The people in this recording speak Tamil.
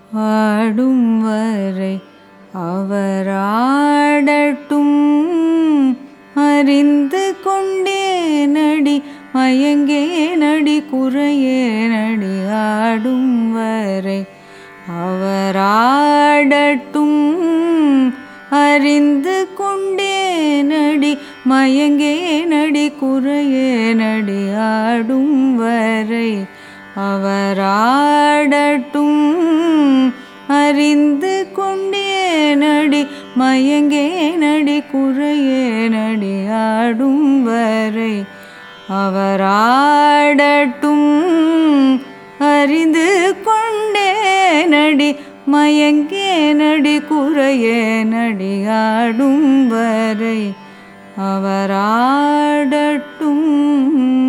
ஆடும் வரை அவராடட்டும் அறிந்து கொண்டே நடி மயங்கே நடி குறையே நடி ஆடும் வரை அவராடட்டும் அறிந்து கொண்டே நடி மயங்கே நடி குறையே நடி ஆடும் வரை அவராடட்டும் அறிந்து கொண்டே நடி மயங்கே நடி குறையே நடி ஆடும் வரை அவராடட்டும் அறிந்து கொண்டே நடி மயங்கே நடி குறையே நடி ஆடும் வரை அவராடட்டும்